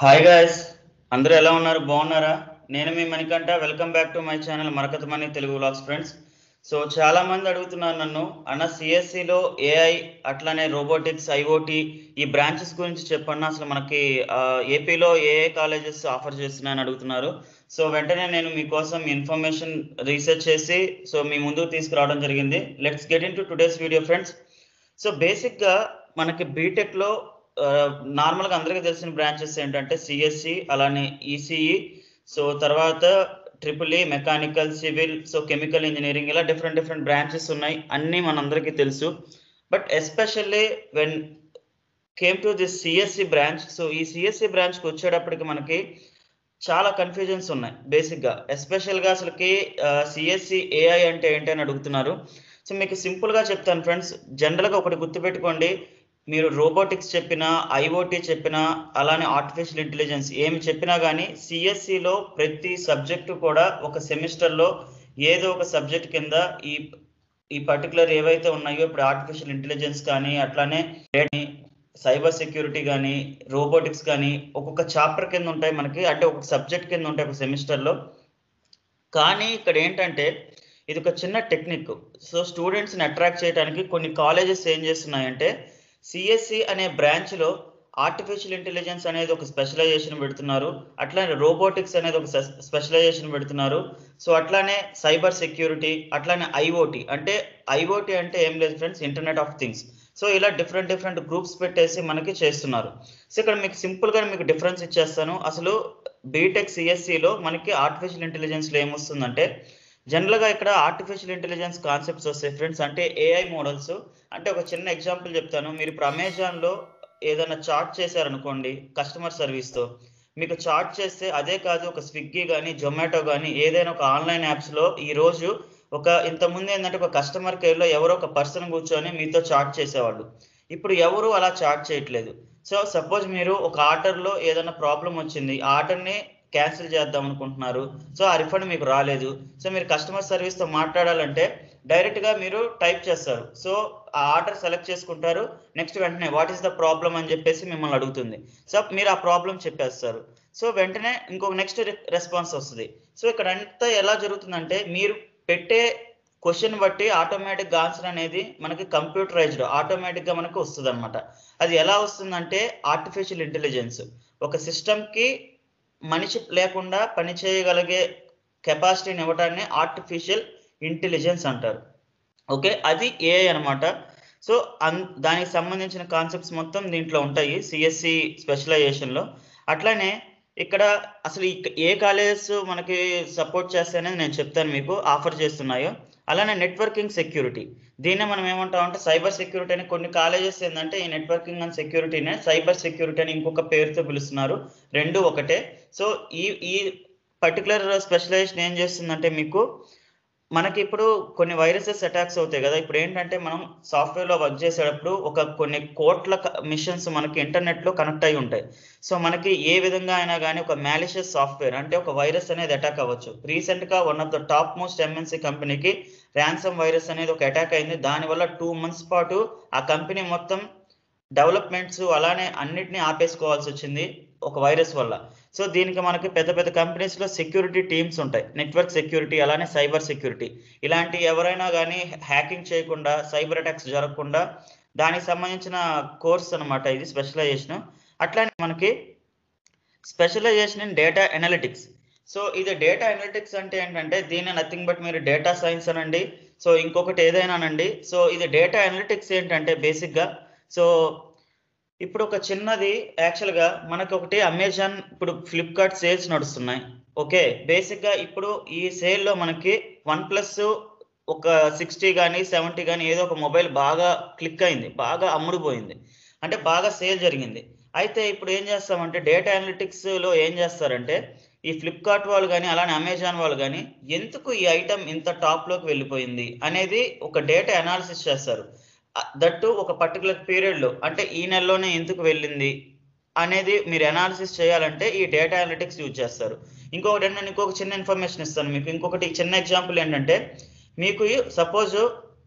hi guys అందరూ ఎలా ఉన్నారు బాగున్నారా నేను మీ Manikanta welcome back to my channel Marakata Mani Telugu vlogs friends so చాలా మంది అడుగుతున్నారు నన్ను అన్న సిఎస్సిలో ఏఐ అట్లానే రోబోటిక్స్ ఐఓటి ఈ బ్రాంచెస్ గురించి చెప్పండి అసలు మనకి ఏపీలో ఏ ఏ కాలేజెస్ ఆఫర్ చేస్తున్నాయని అడుగుతున్నారు సో వెంటనే నేను మీకోసం ఇన్ఫర్మేషన్ రీసెర్చ్ చేసి సో మీ ముందుకు తీసుకురావడం జరిగింది let's get into today's video friends so బేసిక్గా మనకి బీటెక్లో నార్మల్గా అందరికీ తెలిసిన బ్రాంచెస్ ఏంటంటే సిఎస్సి అలానే ఈసీఈ సో తర్వాత triple E mechanical civil so chemical engineering ఇలా డిఫరెంట్ డిఫరెంట్ బ్రాంచెస్ ఉన్నాయి అన్నీ మనందరికీ తెలుసు but especially when came to this CSE branch so ఈ సిఎస్సి బ్రాంచ్కి వచ్చేటప్పటికి మనకి చాలా కన్ఫ్యూజన్స్ ఉన్నాయి బేసిక్గా ఎస్పెషల్గా అసలుకి సిఎస్సి ఏఐ అంటే ఏంటి అని అడుగుతున్నారు సో మీకు సింపుల్గా చెప్తాను ఫ్రెండ్స్ జనరల్గా ఒకటి గుర్తుపెట్టుకోండి మీరు రోబోటిక్స్ చెప్పినా ఐఓటీ చెప్పినా అలానే ఆర్టిఫిషియల్ ఇంటెలిజెన్స్ ఏమి చెప్పినా కానీ సిఎస్సిలో ప్రతి సబ్జెక్టు కూడా ఒక సెమిస్టర్లో ఏదో ఒక సబ్జెక్ట్ కింద ఈ ఈ పర్టికులర్ ఏవైతే ఉన్నాయో ఇప్పుడు ఆర్టిఫిషియల్ ఇంటెలిజెన్స్ కానీ అట్లానే సైబర్ సెక్యూరిటీ కానీ రోబోటిక్స్ కానీ ఒక్కొక్క చాప్టర్ కింద ఉంటాయి మనకి అంటే ఒక సబ్జెక్ట్ కింద ఉంటాయి ఒక సెమిస్టర్లో కానీ ఇక్కడ ఏంటంటే ఇది ఒక చిన్న టెక్నిక్ సో స్టూడెంట్స్ని అట్రాక్ట్ చేయడానికి కొన్ని కాలేజెస్ ఏం చేస్తున్నాయంటే సిఎస్సి అనే బ్రాంచ్లో ఆర్టిఫిషియల్ ఇంటెలిజెన్స్ అనేది ఒక స్పెషలైజేషన్ పెడుతున్నారు అట్లానే రోబోటిక్స్ అనేది ఒక స్పెషలైజేషన్ పెడుతున్నారు సో అట్లానే సైబర్ సెక్యూరిటీ అట్లానే ఐఓటీ అంటే ఐఓటీ అంటే ఏం లేదు friends internet of things so ఇలా డిఫరెంట్ డిఫరెంట్ గ్రూప్స్ పెట్టేసి మనకి చేస్తున్నారు సో ఇక్కడ మీకు సింపుల్గా మీకు డిఫరెన్స్ ఇచ్చేస్తాను అసలు బీటెక్ సిఎస్సిలో మనకి ఆర్టిఫిషియల్ ఇంటెలిజెన్స్లో ఏమొస్తుందంటే జనరల్గా ఇక్కడ ఆర్టిఫిషియల్ ఇంటెలిజెన్స్ కాన్సెప్ట్స్ వస్తాయి ఫ్రెండ్స్ అంటే ఏఐ మోడల్స్ అంటే ఒక చిన్న ఎగ్జాంపుల్ చెప్తాను మీరు ఇప్పుడు అమెజాన్లో ఏదైనా చార్ట్ చేశారనుకోండి కస్టమర్ సర్వీస్తో మీకు చార్ట్ చేస్తే అదే కాదు ఒక స్విగ్గీ కానీ జొమాటో కానీ ఏదైనా ఒక ఆన్లైన్ యాప్స్లో ఈరోజు ఒక ఇంతకుముందు ఏంటంటే ఒక కస్టమర్ కేర్లో ఎవరో ఒక పర్సన్ కూర్చొని మీతో చాట్ చేసేవాళ్ళు ఇప్పుడు ఎవరు అలా చాట్ చేయట్లేదు సో సపోజ్ మీరు ఒక ఆర్డర్లో ఏదైనా ప్రాబ్లం వచ్చింది ఆర్డర్ని క్యాన్సిల్ చేద్దాం అనుకుంటున్నారు సో ఆ రిఫండ్ మీకు రాలేదు సో మీరు కస్టమర్ సర్వీస్తో మాట్లాడాలంటే డైరెక్ట్గా మీరు టైప్ చేస్తారు సో ఆ ఆర్డర్ సెలెక్ట్ చేసుకుంటారు నెక్స్ట్ వెంటనే వాట్ ఈస్ ద ప్రాబ్లం అని చెప్పేసి మిమ్మల్ని అడుగుతుంది సో మీరు ఆ ప్రాబ్లం చెప్పేస్తారు సో వెంటనే ఇంకొక నెక్స్ట్ రెస్పాన్స్ వస్తుంది సో ఇక్కడ అంతా ఎలా జరుగుతుందంటే మీరు పెట్టే క్వశ్చన్ బట్టి ఆటోమేటిక్గా ఆన్సర్ అనేది మనకి కంప్యూటరైజ్డ్ ఆటోమేటిక్గా మనకు వస్తుంది అనమాట అది ఎలా వస్తుందంటే ఆర్టిఫిషియల్ ఇంటెలిజెన్స్ ఒక సిస్టమ్కి మనిషి లేకుండా పని చేయగలిగే కెపాసిటీని ఇవ్వటాన్ని ఆర్టిఫిషియల్ ఇంటెలిజెన్స్ అంటారు ఓకే అది ఏఐ అనమాట సో అన్ దానికి సంబంధించిన కాన్సెప్ట్స్ మొత్తం దీంట్లో ఉంటాయి సిఎస్సి స్పెషలైజేషన్లో అట్లానే ఇక్కడ అసలు ఏ కాలేజెస్ మనకి సపోర్ట్ చేస్తాయనేది నేను చెప్తాను మీకు ఆఫర్ చేస్తున్నాయో అలానే నెట్వర్కింగ్ సెక్యూరిటీ దీన్నే మనం ఏమంటాం అంటే సైబర్ సెక్యూరిటీ అని కొన్ని కాలేజెస్ ఏంటంటే ఈ నెట్వర్కింగ్ అండ్ సెక్యూరిటీనే సైబర్ సెక్యూరిటీ అని ఇంకొక పేరుతో పిలుస్తున్నారు రెండు ఒకటే సో ఈ ఈ పర్టికులర్ స్పెషలైజేషన్ ఏం చేస్తుందంటే మీకు మనకి ఇప్పుడు కొన్ని వైరసెస్ అటాక్స్ అవుతాయి కదా ఇప్పుడు ఏంటంటే మనం సాఫ్ట్వేర్లో వర్క్ చేసేటప్పుడు ఒక కొన్ని కోట్ల మిషన్స్ మనకి ఇంటర్నెట్లో కనెక్ట్ అయి ఉంటాయి సో మనకి ఏ విధంగా అయినా కానీ ఒక మ్యాలిషియస్ సాఫ్ట్వేర్ అంటే ఒక వైరస్ అనేది అటాక్ అవ్వచ్చు రీసెంట్గా one of the top most MNC కంపెనీకి ర్యాన్సమ్ వైరస్ అనేది ఒక అటాక్ అయింది దానివల్ల టూ మంత్స్ పాటు ఆ కంపెనీ మొత్తం డెవలప్మెంట్స్ అలానే అన్నిటినీ ఆపేసుకోవాల్సి వచ్చింది ఒక వైరస్ వల్ల సో దీనికి మనకి పెద్ద పెద్ద కంపెనీస్లో సెక్యూరిటీ టీమ్స్ ఉంటాయి నెట్వర్క్ సెక్యూరిటీ అలానే సైబర్ సెక్యూరిటీ ఇలాంటి ఎవరైనా కానీ హ్యాకింగ్ చేయకుండా సైబర్ అటాక్స్ జరగకుండా దానికి సంబంధించిన కోర్స్ అనమాట ఇది స్పెషలైజేషన్ అట్లానే మనకి specialization in data analytics so ఇది డేటా ఎనాలిటిక్స్ అంటే ఏంటంటే దీని నథింగ్ బట్ మీరు డేటా సైన్స్ అనండి సో ఇంకొకటి ఏదైనానండి సో ఇది డేటా ఎనాలిటిక్స్ ఏంటంటే బేసిక్గా సో ఇప్పుడు ఒక చిన్నది యాక్చువల్గా మనకి ఒకటి అమెజాన్ ఇప్పుడు ఫ్లిప్కార్ట్ సేల్స్ నడుస్తున్నాయి ఓకే బేసిక్గా ఇప్పుడు ఈ సేల్లో మనకి వన్ ప్లస్ ఒక సిక్స్టీ కానీ సెవెంటీ కానీ ఏదో ఒక మొబైల్ బాగా క్లిక్ అయింది బాగా అమ్ముడుపోయింది అంటే బాగా సేల్ జరిగింది అయితే ఇప్పుడు ఏం చేస్తామంటే డేటా అనలిటిక్స్లో ఏం చేస్తారంటే ఈ ఫ్లిప్కార్ట్ వాళ్ళు కానీ అలానే అమెజాన్ వాళ్ళు కానీ ఎందుకు ఈ ఐటమ్ ఇంత టాప్లోకి వెళ్ళిపోయింది అనేది ఒక డేటా అనాలిసిస్ చేస్తారు దట్టు ఒక పర్టికులర్ పీరియడ్లో అంటే ఈ నెలలోనే ఎందుకు వెళ్ళింది అనేది మీరు అనాలిసిస్ చేయాలంటే ఈ డేటా అనలిటిక్స్ యూజ్ చేస్తారు ఇంకొకటి ఏంటంటే ఇంకొక చిన్న ఇన్ఫర్మేషన్ ఇస్తాను మీకు ఇంకొకటి చిన్న ఎగ్జాంపుల్ ఏంటంటే మీకు సపోజ్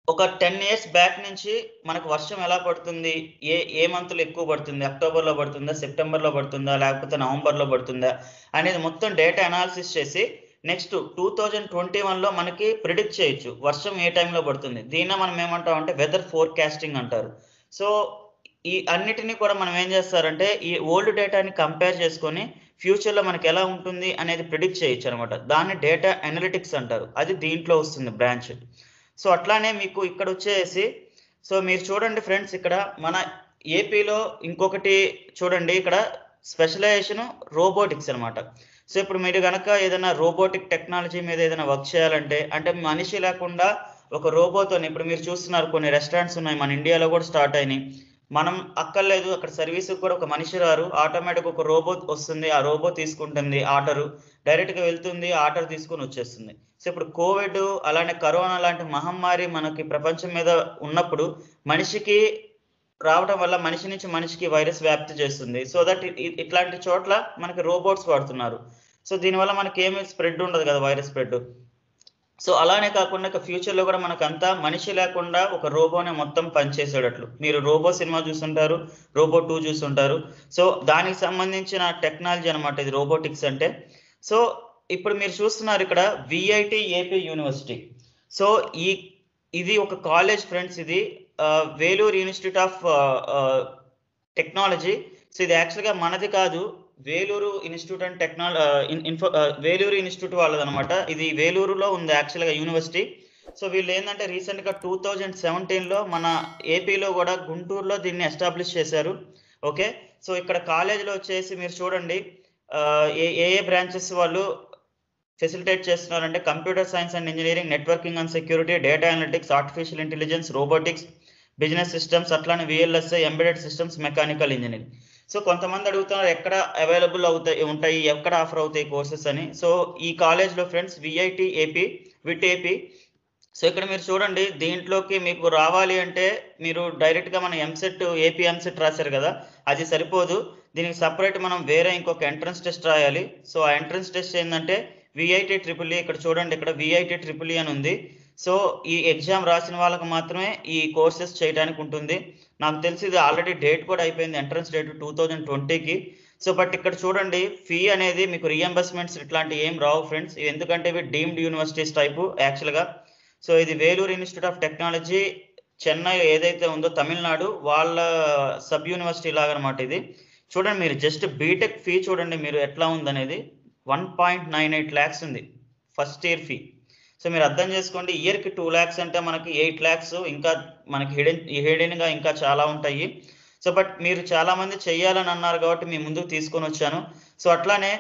ఒక టెన్ ఇయర్స్ బ్యాక్ నుంచి మనకు వర్షం ఎలా పడుతుంది ఏ ఏ మంత్లో ఎక్కువ పడుతుంది అక్టోబర్లో పడుతుందా సెప్టెంబర్లో పడుతుందా లేకపోతే నవంబర్లో పడుతుందా అనేది మొత్తం డేటా అనాలిసిస్ చేసి నెక్స్ట్ టూ థౌజండ్ ట్వంటీ వన్లో మనకి ప్రిడిక్ట్ చేయొచ్చు వర్షం ఏ టైంలో పడుతుంది దీన్ని మనం ఏమంటాం అంటే వెదర్ ఫోర్కాస్టింగ్ అంటారు సో ఈ అన్నిటినీ కూడా మనం ఏం చేస్తారంటే ఈ ఓల్డ్ డేటాని కంపేర్ చేసుకొని ఫ్యూచర్లో మనకి ఎలా ఉంటుంది అనేది ప్రిడిక్ట్ చేయొచ్చు అనమాట దాన్ని డేటా అనలిటిక్స్ అంటారు అది దీంట్లో వస్తుంది బ్రాంచ్ సో అట్లానే మీకు ఇక్కడ వచ్చేసి సో మీరు చూడండి ఫ్రెండ్స్ ఇక్కడ మన ఏపీలో ఇంకొకటి చూడండి ఇక్కడ స్పెషలైజేషన్ రోబోటిక్స్ అనమాట సో ఇప్పుడు మీరు కనుక ఏదైనా రోబోటిక్ టెక్నాలజీ మీద ఏదైనా వర్క్ చేయాలంటే అంటే మనిషి లేకుండా ఒక రోబోతో ఇప్పుడు మీరు చూస్తున్నారు కొన్ని రెస్టారెంట్స్ ఉన్నాయి మన ఇండియాలో కూడా స్టార్ట్ అయినాయి మనం అక్కర్లేదు అక్కడ సర్వీస్ కూడా ఒక మనిషి రారు ఆటోమేటిక్ ఒక రోబో వస్తుంది ఆ రోబో తీసుకుంటుంది ఆర్డర్ డైరెక్ట్ గా వెళ్తుంది ఆర్డర్ తీసుకొని వచ్చేస్తుంది సో ఇప్పుడు కోవిడ్ అలానే కరోనా లాంటి మహమ్మారి మనకి ప్రపంచం మీద ఉన్నప్పుడు మనిషికి రావడం వల్ల మనిషి నుంచి మనిషికి వైరస్ వ్యాప్తి చేస్తుంది సో దట్ ఇట్లాంటి చోట్ల మనకి రోబోట్స్ వాడుతున్నారు సో దీనివల్ల మనకి ఏమి స్ప్రెడ్ ఉండదు కదా వైరస్ స్ప్రెడ్ సో అలానే కాకుండా ఇక ఫ్యూచర్ లో కూడా మనకంతా మనిషి లేకుండా ఒక రోబోనే మొత్తం పనిచేసేటట్లు మీరు రోబో సినిమా చూస్తుంటారు రోబో టూ చూస్తుంటారు సో దానికి సంబంధించిన టెక్నాలజీ అనమాట ఇది రోబోటిక్స్ అంటే సో ఇప్పుడు మీరు చూస్తున్నారు ఇక్కడ విఐటి ఏపీ యూనివర్సిటీ సో ఈ ఇది ఒక కాలేజ్ ఫ్రెండ్స్ ఇది Vellore institute of technology so ఇది యాక్చువల్గా మనది కాదు Vellore institute and technology info Vellore institute వాళ్ళది అనమాట ఇది వేలూరులో ఉంది యాక్చువల్గా యూనివర్సిటీ సో వీళ్ళు ఏంటంటే రీసెంట్గా టూ థౌజండ్ సెవెంటీన్లో మన ఏపీలో కూడా గుంటూరులో దీన్ని ఎస్టాబ్లిష్ చేశారు ఓకే సో ఇక్కడ కాలేజీలో వచ్చేసి మీరు చూడండి ఏ ఏ ఏ బ్రాంచెస్ వాళ్ళు ఫెసిలిటేట్ చేస్తున్నారంటే computer science and engineering networking and security data analytics artificial intelligence robotics business systems అట్లానే VLSI embedded systems mechanical engineering so కొంతమంది అడుగుతున్నారు ఎక్కడ అవైలబుల్ అవుతాయి ఉంటాయి ఎక్కడ ఆఫర్ అవుతాయి కోర్సెస్ అని సో ఈ కాలేజ్లో friends VIT AP VIT AP so ఇక్కడ మీరు చూడండి దీంట్లోకి మీకు రావాలి అంటే మీరు డైరెక్ట్గా మన ఎంసెట్ ఏపీ ఎంసెట్ రాశారు కదా అది సరిపోదు దీనికి సపరేట్ మనం వేరే ఇంకొక ఎంట్రన్స్ టెస్ట్ రాయాలి సో ఆ ఎంట్రన్స్ టెస్ట్ ఏంటంటే విఐటి ట్రిపుల్ ఇక్కడ చూడండి ఇక్కడ విఐటి ట్రిపుల్ అని ఉంది సో ఈ ఎగ్జామ్ రాసిన వాళ్ళకి మాత్రమే ఈ కోర్సెస్ చేయడానికి ఉంటుంది నాకు తెలిసి ఇది ఆల్రెడీ డేట్ కూడా అయిపోయింది ఎంట్రన్స్ డేట్ టూ థౌజండ్ ట్వంటీకి సో బట్ ఇక్కడ చూడండి ఫీ అనేది మీకు రియంబర్స్మెంట్స్ ఇట్లాంటి ఏం రావు ఫ్రెండ్స్ ఎందుకంటే ఇవి డీమ్డ్ యూనివర్సిటీస్ టైపు యాక్చువల్గా సో ఇది Vellore institute of technology Chennai ఏదైతే ఉందో తమిళనాడు వాళ్ళ సబ్ యూనివర్సిటీ లాగా అనమాట ఇది చూడండి మీరు జస్ట్ బీటెక్ ఫీ చూడండి మీరు ఎట్లా ఉందనేది one point nine eight lakhs ఉంది ఫస్ట్ ఇయర్ ఫీ సో మీరు అర్థం చేసుకోండి ఇయర్కి టూ ల్యాక్స్ అంటే మనకి ఎయిట్ ల్యాక్స్ ఇంకా మనకి హిడెన్ హిడెన్గా ఇంకా చాలా ఉంటాయి సో బట్ మీరు చాలా మంది చెయ్యాలని అన్నారు కాబట్టి మీ ముందుకు తీసుకొని వచ్చాను సో అట్లానే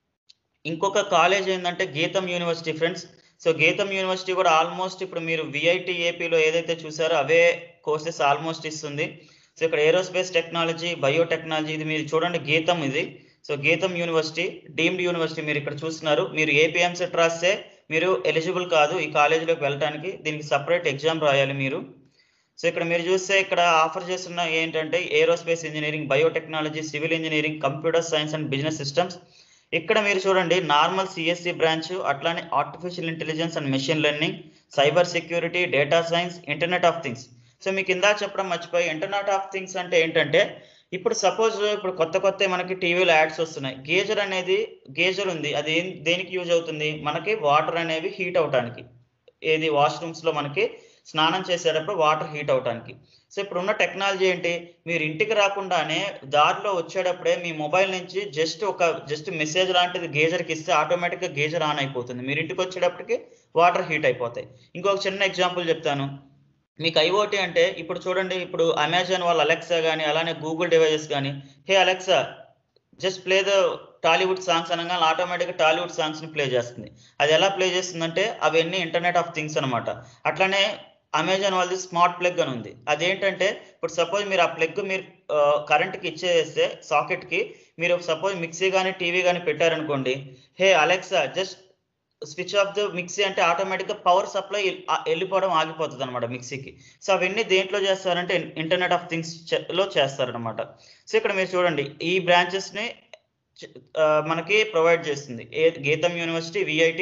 ఇంకొక కాలేజ్ ఏంటంటే GITAM university friends so GITAM university కూడా ఆల్మోస్ట్ ఇప్పుడు మీరు విఐటి ఏపీలో ఏదైతే చూసారో అవే కోర్సెస్ ఆల్మోస్ట్ ఇస్తుంది సో ఇక్కడ ఏరోస్పేస్ టెక్నాలజీ బయోటెక్నాలజీ ఇది మీరు చూడండి గీతం ఇది so GITAM university deemed university మీరు ఇక్కడ చూస్తున్నారు మీరు ఏపీఎంసెట్ రాస్తే మీరు ఎలిజిబుల్ కాదు ఈ కాలేజీలోకి వెళ్ళడానికి దీనికి సపరేట్ ఎగ్జామ్ రాయాలి మీరు సో ఇక్కడ మీరు చూస్తే ఇక్కడ ఆఫర్ చేస్తున్న ఏంటంటే aerospace engineering biotechnology civil engineering computer science and business systems ఇక్కడ మీరు చూడండి నార్మల్ సిఎస్సి బ్రాంచ్ అట్లానే artificial intelligence and machine learning cyber security data science internet of things so మీకు ఇందా చెప్పడం మర్చిపోయి ఇంటర్నెట్ ఆఫ్ థింగ్స్ అంటే ఏంటంటే ఇప్పుడు సపోజ్ ఇప్పుడు కొత్త కొత్త మనకి టీవీలో యాడ్స్ వస్తున్నాయి గేజర్ అనేది గేజర్ ఉంది అది ఏం దేనికి యూజ్ అవుతుంది మనకి వాటర్ అనేవి హీట్ అవటానికి ఏది వాష్రూమ్స్ లో మనకి స్నానం చేసేటప్పుడు వాటర్ హీట్ అవటానికి సో ఇప్పుడు ఉన్న టెక్నాలజీ ఏంటి మీరు ఇంటికి రాకుండానే దారిలో వచ్చేటప్పుడే మీ మొబైల్ నుంచి జస్ట్ ఒక జస్ట్ మెసేజ్ లాంటిది గేజర్కి ఇస్తే ఆటోమేటిక్గా గేజర్ ఆన్ అయిపోతుంది మీరు ఇంటికి వచ్చేటప్పటికి వాటర్ హీట్ అయిపోతాయి ఇంకొక చిన్న ఎగ్జాంపుల్ చెప్తాను మీకు ఐఓటీ అంటే ఇప్పుడు చూడండి ఇప్పుడు అమెజాన్ వాళ్ళ అలెక్సా కానీ అలానే గూగుల్ డివైజెస్ కానీ hey Alexa just play the Tollywood songs అనగా ఆటోమేటిక్గా టాలీవుడ్ సాంగ్స్ని ప్లే చేస్తుంది అది ఎలా ప్లే చేస్తుందంటే అవన్నీ ఇంటర్నెట్ ఆఫ్ థింగ్స్ అనమాట అట్లానే అమెజాన్ వాళ్ళది స్మార్ట్ ప్లగ్ అని ఉంది అదేంటంటే ఇప్పుడు సపోజ్ మీరు ఆ ప్లగ్ మీరు కరెంట్కి ఇచ్చేస్తే సాకెట్కి మీరు సపోజ్ మిక్సీ కానీ టీవీ కానీ పెట్టారనుకోండి hey Alexa just switch off the mixie అంటే ఆటోమేటిక్గా పవర్ సప్లై వెళ్ళిపోవడం ఆగిపోతుంది అనమాట మిక్సీకి సో అవన్నీ దేంట్లో చేస్తారంటే ఇంటర్నెట్ ఆఫ్ థింగ్స్ లో చేస్తారనమాట సో ఇక్కడ మీరు చూడండి ఈ బ్రాంచెస్ని మనకి ప్రొవైడ్ చేస్తుంది ఏ గీతం యూనివర్సిటీ విఐటి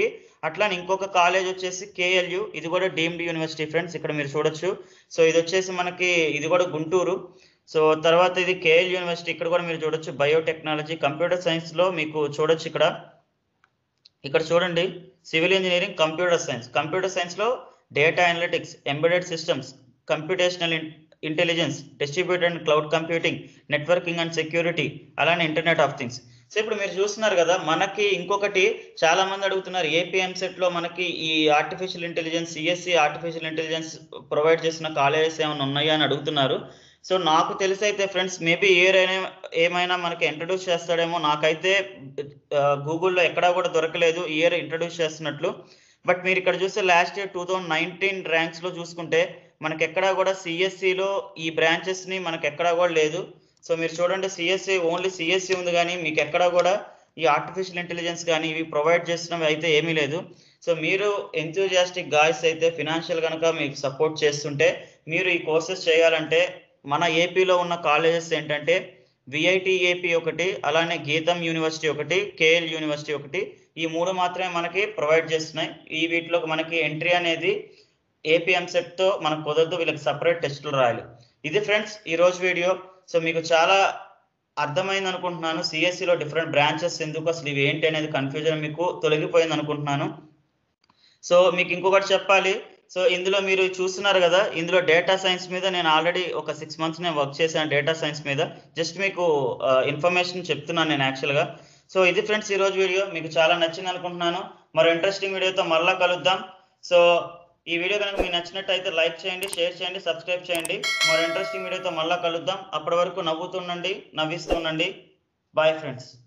అట్లానే ఇంకొక కాలేజ్ వచ్చేసి కేఎల్యు ఇది కూడా డీమ్డ్ యూనివర్సిటీ ఫ్రెండ్స్ ఇక్కడ మీరు చూడొచ్చు సో ఇది వచ్చేసి మనకి ఇది కూడా గుంటూరు సో తర్వాత ఇది కేఎల్ యూనివర్సిటీ ఇక్కడ కూడా మీరు చూడొచ్చు బయోటెక్నాలజీ కంప్యూటర్ సైన్స్ లో మీకు చూడొచ్చు ఇక్కడ ఇక్కడ చూడండి civil engineering computer science computer science లో data analytics embedded systems computational intelligence distributed and cloud computing networking and security అలానే ఇంటర్నెట్ ఆఫ్ థింగ్స్ సో ఇప్పుడు మీరు చూస్తున్నారు కదా మనకి ఇంకొకటి చాలా మంది అడుగుతున్నారు ఏపీ ఎంసెట్ లో మనకి ఈ artificial intelligence CSE artificial intelligence provide చేసిన కాలేజెస్ ఏమైనా ఉన్నాయా అని అడుగుతున్నారు సో నాకు తెలిసి అయితే ఫ్రెండ్స్ మేబీ ఇయర్ అయినా ఏమైనా మనకి ఇంట్రడ్యూస్ చేస్తాడేమో నాకైతే గూగుల్లో ఎక్కడా కూడా దొరకలేదు ఇయర్ ఇంట్రడ్యూస్ చేస్తున్నట్లు బట్ మీరు ఇక్కడ చూస్తే last year two thousand nineteen ranks లో చూసుకుంటే మనకి ఎక్కడా కూడా సిఎస్సిలో ఈ బ్రాంచెస్ ని మనకి ఎక్కడా కూడా లేదు సో మీరు చూడండి సిఎస్సి ఓన్లీ సిఎస్సి ఉంది కానీ మీకు ఎక్కడా కూడా ఈ ఆర్టిఫిషియల్ ఇంటెలిజెన్స్ కానీ ఇవి ప్రొవైడ్ చేస్తున్నవి అయితే ఏమీ లేదు సో మీరు ఎంతూజియాస్టిక్ గాయస్ అయితే ఫినాన్షియల్ కనుక మీకు సపోర్ట్ చేస్తుంటే మీరు ఈ కోర్సెస్ చేయాలంటే మన ఏపీలో ఉన్న కాలేజెస్ ఏంటంటే విఐటి ఏపీ ఒకటి అలానే గీతం యూనివర్సిటీ ఒకటి కేఎల్ యూనివర్సిటీ ఒకటి ఈ మూడు మాత్రమే మనకి ప్రొవైడ్ చేస్తున్నాయి ఈ వీటిలో మనకి ఎంట్రీ అనేది ఏపీ ఎంసెట్ తో మనకు కుదరదు వీళ్ళకి సపరేట్ టెస్టులు రాయాలి ఇది ఫ్రెండ్స్ ఈ రోజు వీడియో సో మీకు చాలా అర్థమైంది అనుకుంటున్నాను సిఎస్సిలో డిఫరెంట్ బ్రాంచెస్ ఎందుకు అసలు ఇవి ఏంటి అనేది కన్ఫ్యూజన్ మీకు తొలగిపోయింది అనుకుంటున్నాను సో మీకు ఇంకొకటి చెప్పాలి సో ఇందులో మీరు చూస్తున్నారు కదా ఇందులో డేటా సైన్స్ మీద నేను ఆల్రెడీ ఒక సిక్స్ మంత్స్ నేను వర్క్ చేశాను డేటా సైన్స్ మీద జస్ట్ మీకు ఇన్ఫర్మేషన్ చెప్తున్నాను నేను యాక్చువల్గా సో ఇది ఫ్రెండ్స్ ఈ రోజు వీడియో మీకు చాలా నచ్చింది అనుకుంటున్నాను మరో ఇంట్రెస్టింగ్ వీడియోతో మళ్ళా కలుద్దాం సో ఈ వీడియో కనుక మీకు నచ్చినట్టయితే లైక్ చేయండి షేర్ చేయండి సబ్స్క్రైబ్ చేయండి మరో ఇంట్రెస్టింగ్ వీడియోతో మళ్ళా కలుద్దాం అప్పటి వరకు నవ్వుతుండండి నవ్విస్తూ ఉండండి బాయ్ ఫ్రెండ్స్